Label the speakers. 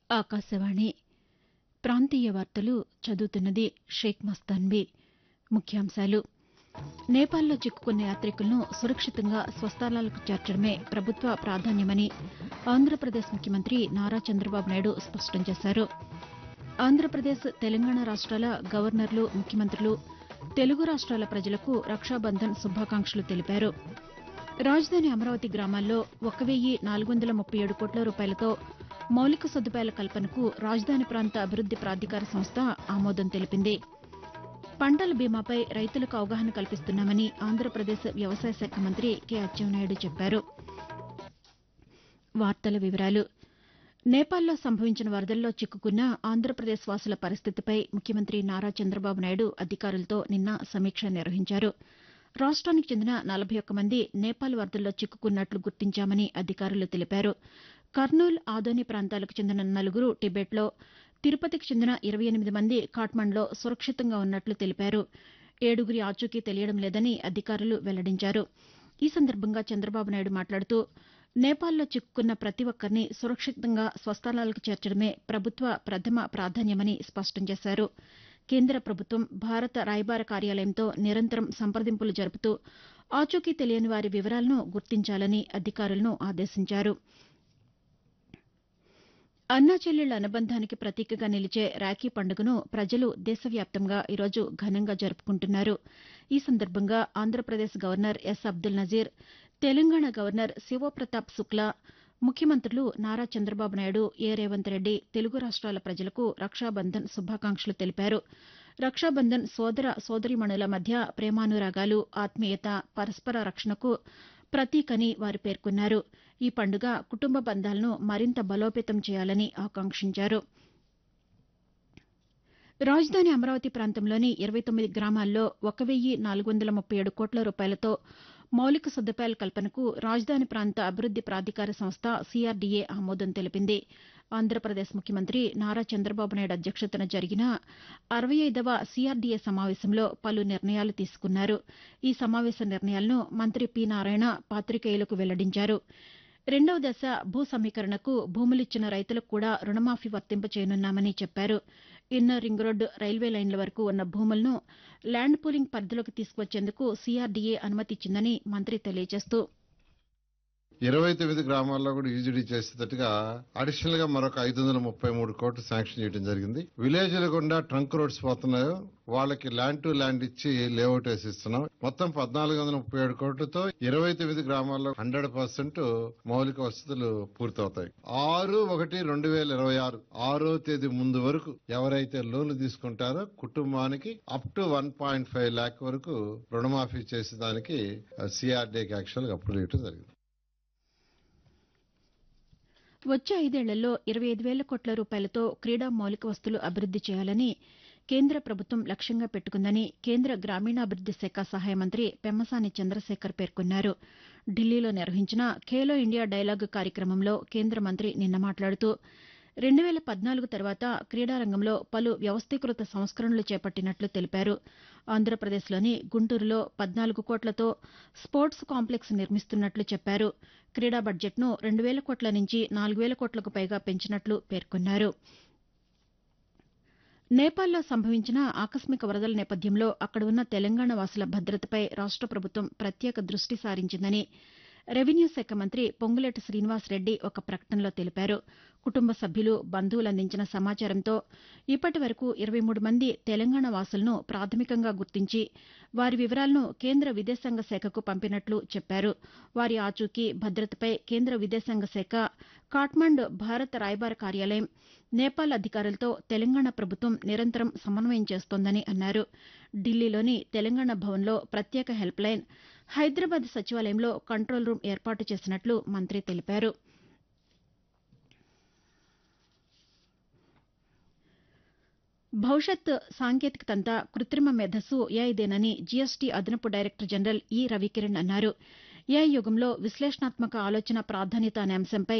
Speaker 1: ఆకాశవాణి ప్రాంతీయ వార్తలు చదువుతున్నది షేక్ మస్తాన్వి ముఖ్యాంశాలు నేపాల్లో చిక్కుకున్న యాతికులను సురక్షితంగా స్వస్థలాలకు చేర్చడమే ప్రభుత్వ ప్రాధాన్యమని ఆంధ్రప్రదేశ్ ముఖ్యమంత్రి నారా చంద్రబాబు నాయుడు స్పష్టం చేశారు ఆంధ్రప్రదేశ్ తెలంగాణ రాష్ట్రాల గవర్నర్లు ముఖ్యమంత్రులు తెలుగు రాష్ట్రాల ప్రజలకు రక్షాబంధన్ శుభాకాంక్షలు తెలిపారు రాజధాని అమరావతి గ్రామాల్లో ఒక వెయ్యి నాలుగు వందల ముప్పై ఏడు కోట్ల రూపాయలతో మౌలిక సదుపాయాల కల్పనకు రాజధాని ప్రాంత అభివృద్ది ప్రాధికార సంస్థ ఆమోదం తెలిపింది పంటల బీమాపై రైతులకు అవగాహన కల్పిస్తున్నామని ఆంధ్రప్రదేశ్ వ్యవసాయ శాఖ మంత్రి కె అచ్చెన్నాయుడు చెప్పారు వార్తల వివరాలు నేపాల్లో సంభవించిన వరదల్లో చిక్కుకున్న ఆంధ్రప్రదేశ్ వాసుల పరిస్థితిపై ముఖ్యమంత్రి నారా చంద్రబాబు నాయుడు అధికారులతో నిన్న సమీక్ష నిర్వహించారు రాష్ట్రానికి చెందిన నలభై ఒక్క మంది నేపాల్ వరదల్లో చిక్కుకున్నట్లు గుర్తించామని అధికారులు తెలిపారు కర్నూల్ ఆదోని ప్రాంతాలకు చెందిన నలుగురు టిబెట్లో తిరుపతికి చెందిన ఇరవై ఎనిమిది మంది ఖాట్మండ్లో సురక్షితంగా ఉన్నట్లు తెలిపారు ఏడుగురి ఆచూకీ తెలియడం లేదని అధికారులు వెల్లడించారు ఈ సందర్భంగా చంద్రబాబు నాయుడు మాట్లాడుతూ నేపాల్లో చిక్కుకున్న ప్రతి ఒక్కరిని సురక్షితంగా స్వస్థలాలకు చేర్చడమే ప్రభుత్వ ప్రథమ ప్రాధాన్యమని స్పష్టం చేశారు కేంద్ర ప్రభుత్వం భారత రాయబార కార్యాలయంతో నిరంతరం సంప్రదింపులు జరుపుతూ ఆచూకీ తెలియని వారి వివరాలను గుర్తించాలని అధికారులను ఆదేశించారు అన్నా చెల్లెళ్ల అనుబంధానికి ప్రతీకగా నిలిచే రాఖీ పండుగను ప్రజలు దేశవ్యాప్తంగా ఈరోజు ఘనంగా జరుపుకుంటున్నారు ఈ సందర్భంగా Andhra Pradesh governor yes Abdul Nazir Telangana governor Shiv Pratap Shukla ముఖ్యమంత్రులు నారా చంద్రబాబు నాయుడు ఏ రేవంత్ రెడ్డి తెలుగు రాష్ట్రాల ప్రజలకు రక్షాబంధన్ శుభాకాంక్షలు తెలిపారు రక్షాబంధన్ సోదర సోదరీమణుల మధ్య ప్రేమానురాగాలు ఆత్మీయత పరస్పర రక్షణకు ప్రతీకని వారు పేర్కొన్నారు ఈ పండుగ కుటుంబ బంధాలను మరింత బలోపేతం చేయాలని ఆకాంక్షించారు రాజధాని అమరావతి ప్రాంతంలోని ఇరవై తొమ్మిది గ్రామాల్లో ఒక వెయ్యి నాలుగు వందల ముప్పై ఏడు కోట్ల రూపాయలతో మౌలిక సదుపాయాల కల్పనకు రాజధాని ప్రాంత అభివృద్ది ప్రాధికార సంస్థ సీఆర్డీఏ ఆమోదం తెలిపింది ఆంధ్రప్రదేశ్ ముఖ్యమంత్రి నారా చంద్రబాబు నాయుడు అధ్యక్షతన జరిగిన అరవై ఐదవ సీఆర్డీఏ సమావేశంలో పలు నిర్ణయాలు తీసుకున్నారు ఈ సమావేశ నిర్ణయాలను మంత్రి పి నారాయణ పాతికేయులకు వెల్లడించారు రెండవ దశ భూ సమీకరణకు భూములిచ్చిన రైతులకు కూడా రుణమాఫీ వర్తింపచేయనున్నామని చెప్పారు ఇన్నర్ రింగ్ రోడ్డు రైల్వే లైన్ల వరకు ఉన్న భూములను ల్యాండ్ పూలింగ్ పరిధిలోకి తీసుకువచ్చేందుకు సీఆర్డీఏ అనుమతిచ్చిందని మంత్రి తెలియజేస్తూ
Speaker 2: ఇరవై తొమ్మిది గ్రామాల్లో కూడా యూజీడీ చేసేటట్టుగా అడిషనల్ గా మరొక ఐదు వందల ముప్పై మూడు కోట్లు శాంక్షన్ చేయడం జరిగింది విలేజ్ల గుండా ట్రంక్ రోడ్స్ పోతున్నాయో వాళ్ళకి ల్యాండ్ టు ల్యాండ్ ఇచ్చి లేఅవుట్ వేసి ఇస్తున్నాం మొత్తం పద్నాలుగు వందల ముప్పై ఏడు కోట్లతో ఇరవై తొమ్మిది గ్రామాల్లో హండ్రెడ్ పర్సెంట్ మౌలిక వసతులు పూర్తవుతాయి ఆరు ఒకటి రెండు వేల ఇరవై ఆరు ఆరో తేదీ ముందు వరకు ఎవరైతే లోన్లు తీసుకుంటారో కుటుంబానికి up to one point five lakh వరకు రుణమాఫీ చేసేదానికి సిఆర్డీకి యాక్చువల్ గా అప్రూవ్ చేయడం జరిగింది
Speaker 1: వచ్చే ఐదేళ్లలో ఇరవై ఐదు వేల కోట్ల రూపాయలతో క్రీడా మౌలిక వస్తువులు అభివృద్ది చేయాలని కేంద్ర ప్రభుత్వం లక్ష్యంగా పెట్టుకుందని కేంద్ర గ్రామీణాభివృద్ది శాఖ సహాయ మంత్రి పెమ్మసాని చంద్రశేఖర్ పేర్కొన్నారు ఢిల్లీలో నిర్వహించిన ఖేలో ఇండియా డైలాగ్ కార్యక్రమంలో కేంద్ర మంత్రి నిన్న మాట్లాడుతూ రెండు వేల పద్నాలుగు తర్వాత క్రీడారంగంలో పలు వ్యవస్థీకృత సంస్కరణలు చేపట్టినట్లు తెలిపారు ఆంధ్రప్రదేశ్లోని గుంటూరులో పద్నాలుగు కోట్లతో స్పోర్ట్స్ కాంప్లెక్స్ నిర్మిస్తున్నట్లు చెప్పారు క్రీడా బడ్జెట్ను రెండు వేల కోట్ల నుంచి నాలుగు వేల కోట్లకు పైగా పెంచినట్లు పేర్కొన్నారు నేపాల్లో సంభవించిన ఆకస్మిక వరదల నేపథ్యంలో అక్కడ ఉన్న తెలంగాణ వాసుల భద్రతపై రాష్ట ప్రభుత్వం ప్రత్యేక దృష్టి సారించిందని రెవెన్యూ శాఖ మంత్రి పొంగులేటి శ్రీనివాసరెడ్డి ఒక ప్రకటనలో తెలిపారు కుటుంబ సభ్యులు బంధువులు అందించిన సమాచారంతో ఇప్పటి వరకు ఇరవై మూడు మంది తెలంగాణ వాసులను ప్రాథమికంగా గుర్తించి వారి వివరాలను కేంద్ర విదేశాంగ శాఖకు పంపినట్లు చెప్పారు వారి ఆచూకీ భద్రతపై కేంద్ర విదేశాంగ శాఖ కాట్మండ్ భారత రాయబార కార్యాలయం నేపాల్ అధికారులతో తెలంగాణ ప్రభుత్వం నిరంతరం సమన్వయం చేస్తోందని అన్నారు ఢిల్లీలోని తెలంగాణ భవన్లో ప్రత్యేక హెల్ప్ లైన్ హైదరాబాద్ సచివాలయంలో కంట్రోల్ రూం ఏర్పాటు చేసినట్లు మంత్రి తెలిపారు భవిష్యత్ సాంకేతికతంతా కృత్రిమ మేధస్సు ఏఐదేనని జీఎస్టీ అదనపు డైరెక్టర్ జనరల్ ఈ రవికిరణ్ అన్నారు ఏఐ యుగంలో విశ్లేషణాత్మక ఆలోచన ప్రాధాన్యత అనే అంశంపై